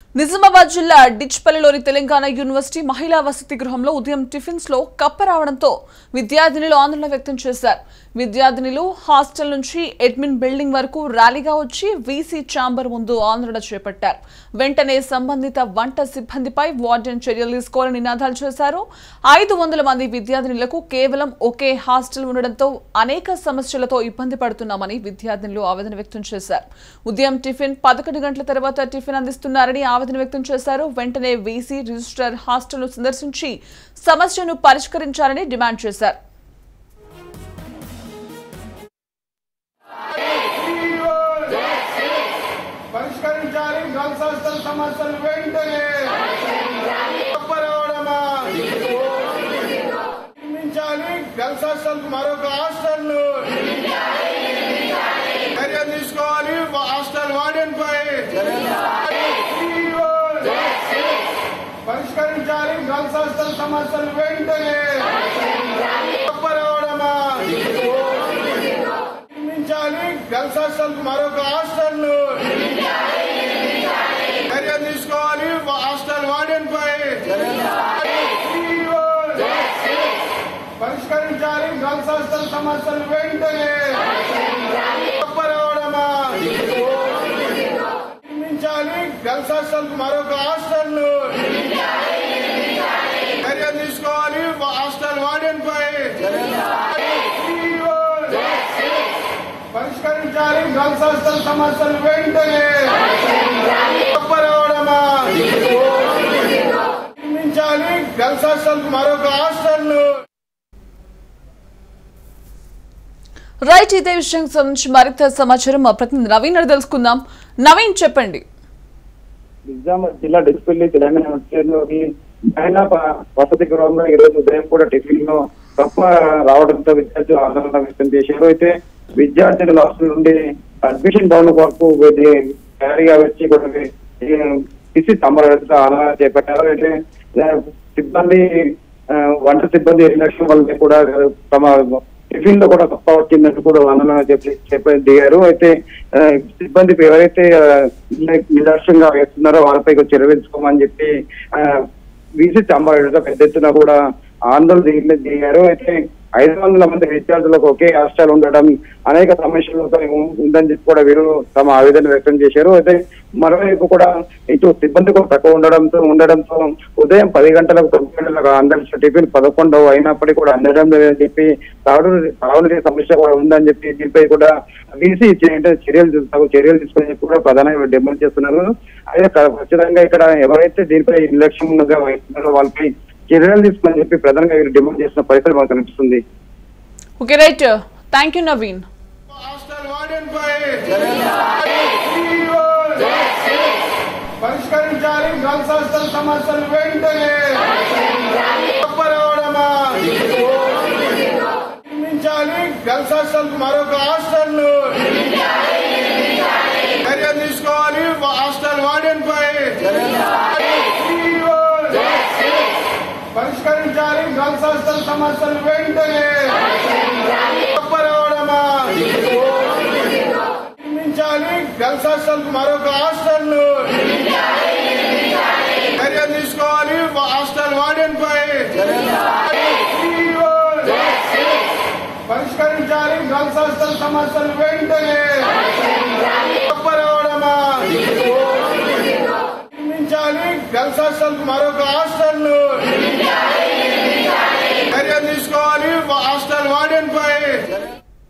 నిజామాబాద్ జిల్లా డిచ్పల్లిలోని తెలంగాణ యూనివర్సిటీ మహిళా వసతి గృహంలో ఉదయం టిఫిన్స్ లో కప్ప రావడంతో విద్యార్థినులు ఆందోళన వ్యక్తం చేశారు విద్యార్థినులు హాస్టల్ నుంచి అడ్మిన్ బిల్డింగ్ వరకు ర్యాలీగా వచ్చి వీసీ ఛాంబర్ ముందు ఆందోళన చేపట్టారు వెంటనే సంబంధిత వంట సిబ్బందిపై వార్డెన్ చర్యలు తీసుకోవాలని నినాదాలు చేశారు ఐదు వందల మంది విద్యార్థినులకు కేవలం ఒకే హాస్టల్ ఉండడంతో అనేక సమస్యలతో ఇబ్బంది పడుతున్నామని విద్యార్థినులు ఆవేదన వ్యక్తం చేశారు ఉదయం టిఫిన్ పదకొండు గంటల తర్వాత టిఫిన్ అందిస్తున్నారని ఆవేదన వ్యక్తం చేశారు వెంటనే వీసీ రిజిస్టర్ హాస్టల్ను సందర్శించి సమస్యను పరిష్కరించాలని డిమాండ్ చేశారు పరిష్కరించాలి గర్ల్స్ హాస్టల్ సమస్యలు వెంటనే గొప్ప రావడమా నిర్మించాలి గర్ల్స్ హాస్టల్ మరొక హాస్టల్ చర్య తీసుకోవాలి హాస్టల్ వార్డెన్ పై పరిష్కరించాలి గర్ల్స్ హాస్టల్ సమస్యలు వెంటనే గొప్ప రావడమా నిర్మించాలి గర్ల్స్ హాస్టల్ మరొక హాస్టల్ చర్య తీసుకోవాలి హాస్టల్ వార్డెన్ పై పరిష్కరించాలి గర్ల్స్ హాస్టల్ సమస్యలు వెంటనే గొప్ప రావడమా నిర్మించాలి గర్ల్స్ హాస్టల్ మరొక హాస్టల్ చర్య తీసుకోవాలి హాస్టల్ వార్డెన్ పై పరిష్కరించాలి గర్ల్స్ హాస్టల్ సమస్యలు వెంటనే గొప్ప రావడమా నిర్మించాలి గర్ల్స్ హాస్టల్ మరొక హాస్టల్ రైట్ ఇదే విషయానికి సంబంధించి మరింత సమాచారం మా ప్రతినిధి నవీన్ అడిగి తెలుసుకుందాం నవీన్ చెప్పండి నిజామాబాద్ జిల్లా డిస్పెల్లి తెలంగాణ యూనివర్సిటీలోని మహిళా ప- వసతి గృహంలో ఈ రోజు ఉదయం కూడా టిఫిన్ లో తప్ప రావడంతో విద్యార్థులు ఆందోళన వ్యక్తం చేశారు అయితే విద్యార్థులు హాస్టల్ నుండి అడ్మిషన్ భవన్ వరకు వెళ్ళి తయారీగా వచ్చి కూడా తీసి తమ ఆందోళన చేపట్టారు అయితే ఆ, సిబ్బంది ఆ, వంట సిబ్బంది నిర్లక్ష్యం వల్ల కూడా తమ టిఫిన్ లో కూడా తప్ప వచ్చిందంటూ కూడా ఆందోళన చెప్పి చెప్పి దిగారు అయితే ఆ, సిబ్బంది ఎవరైతే ఆ, నిర్ల- నిర్లక్ష్యంగా వేస్తున్నారో వాళ్ళపై కొంచెం చర్య తీసుకోమని చెప్పి వీసీ చాంబారెడ్డితో పెద్ద ఎత్తున కూడా ఆందోళన దిగి- దిగారు అయితే ఐదు వందల మంది విద్యార్థులకు ఒకే హాస్టల్ ఉండడం అనేక సమస్యలతో ఉందని చెప్పి కూడా వీరు తమ ఆవేదన వ్యక్తం చేశారు అయితే మరోవైపు కూడా ఇటు సిబ్బంది కూడా తక్కువ ఉండడంతో ఉండడంతో ఉదయం పది గంటలకు తొమ్మిది గంటలకు అందరి టిఫిన్ పదకొండు అయినప్పటికీ కూడా అందడం లేదని చెప్పి తాడు తాగునీటి సమస్య కూడా ఉందని చెప్పి దీనిపై కూడా వీసీ చర్యలు తగు చర్యలు తీసుకుని చెప్పి కూడా ప్రధానంగా డిమాండ్ చేస్తున్నారు అయితే క- ఖచ్చితంగా ఇక్కడ ఎవరైతే దీనిపై నిర్లక్ష్యంగా వహిస్తున్నారో వాళ్ళపై చర్యలు తీసుకుని చెప్పి ప్రధానంగా వీరు డిమాండ్ చేస్తున్న పరిస్థితి మనకు కనిపిస్తుంది okay right thank you Naveen hostel warden పై పరిష్కరించాలి గర్ల్స్ హాస్టల్ సమస్యలు వెంటనే గొప్ప రావడమా నిర్మించాలి గర్ల్స్ హాస్టల్ మరొక హాస్టల్ చర్య తీసుకోవాలి హాస్టల్ వార్డెన్ పై పరిష్కరించాలి గర్ల్స్ హాస్టల్ సమస్యలు వెంటనే గొప్ప రావడమా నిర్మించాలి గర్ల్స్ హాస్టల్ మరొక హాస్టల్ చర్య తీసుకోవాలి హాస్టల్ వార్డెన్ పై పరిష్కరించాలి గర్ల్స్ హాస్టల్ సమస్యలు వెంటనే గొప్ప రావడమా నిర్మించాలి గర్ల్స్ హాస్టల్ మరొక హాస్టల్ చర్య తీసుకోవాలి హాస్టల్ వార్డెన్ పై